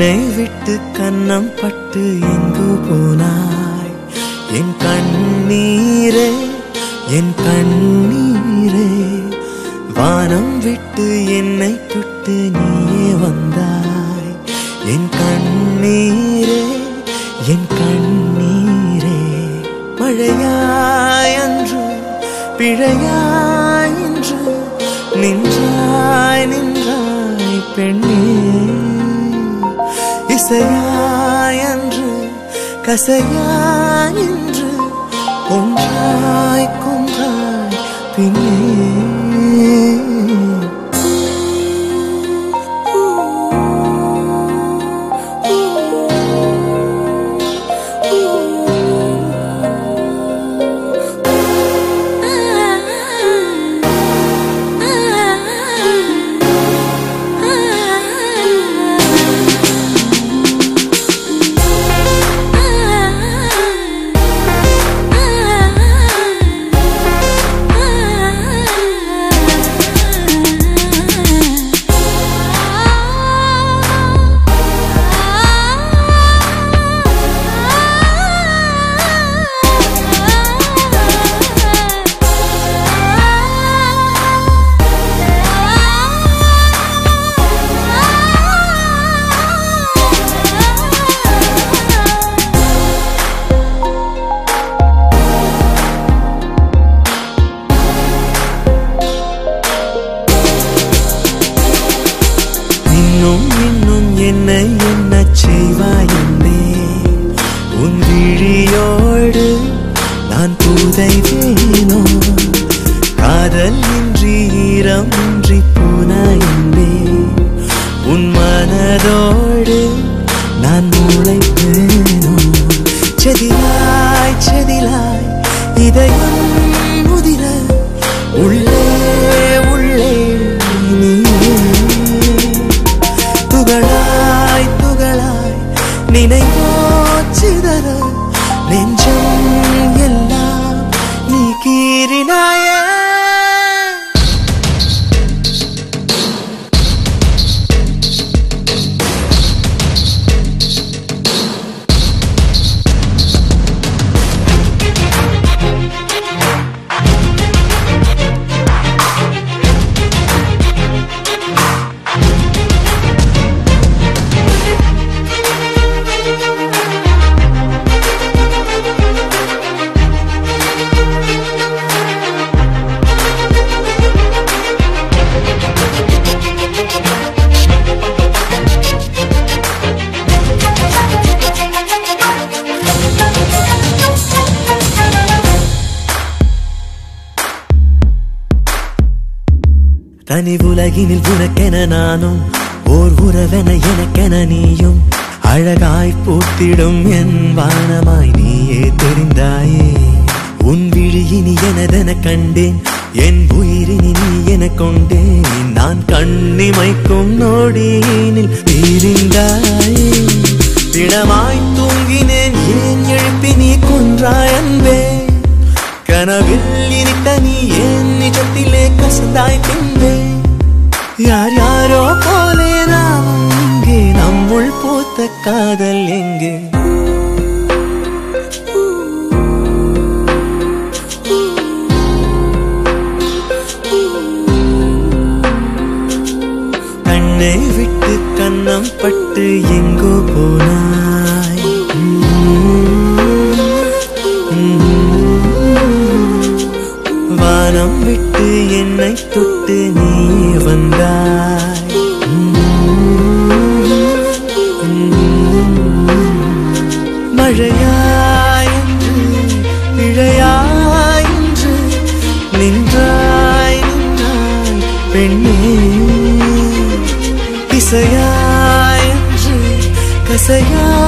கண்ணை விட்டு கன்னம் பட்டு எங்கு போனாய் என் கண்ணீரே என் கண்ணீரே வானம் விட்டு என்னை தொட்டு நீயே வந்தாய் என் கண்ணீரே என் கண்ணீரே மழையாய் அன்று பிழையாய் இன்று நின்றாய் நின்றாய் பெண்ணே இசையாய் அன்று கசையாய் இன்று கொன்றாய் கொன்றாய் பின்னே இன்னும் இன்னும் என்னை என்ன செய்வாய் என்னே உன் விழியோடு நான் புதைவேனோ காதல் இன்றி ஈரம் இன்றி போனாய் என்பே உன் மனதோடு நான் முளைப்பேனோ செதிலாய் செதிலாய் இதயம் முதிர உள்ளே உள்ளே நீயே துகளாய் துகளாய் நினைவோ சிதற நெஞ்சம் எல்லாம் நீ கீறினாயே தனி உலகினில் உனக்கென நானும் ஓர் உறவென எனக்கென நீயும் அழகாய் பூத்திடும் என் வானமாய் நீயே தெரிந்தாயே உன் விழியினி எனதென கண்டேன் என் உயிரினி நீ என கொண்டேன் நான் கண்ணிமைக்கும் நொடியினில் பிரிந்தாயே திடமாய் தூங்கினேன் ஏன் எழுப்பி நீ கொன்றாய் அன்பே கனவில் இனித்த நீ ஏன் நிஜத்திலே கசந்தாய் பின்பே யார் யாரோ போலே நாம் இங்கே நம்முள் பூத்த காதல் எங்கே கண்ணை விட்டு கன்னம் பட்டு எங்கோ போனாய் வானம் விட்டு என்னை தொட்டு நீ வந்தாய் மழையாயின்று இழையாயின்று நின்றாய் நின்றாய் பெண்ணே இசையாயின்று கசையாய்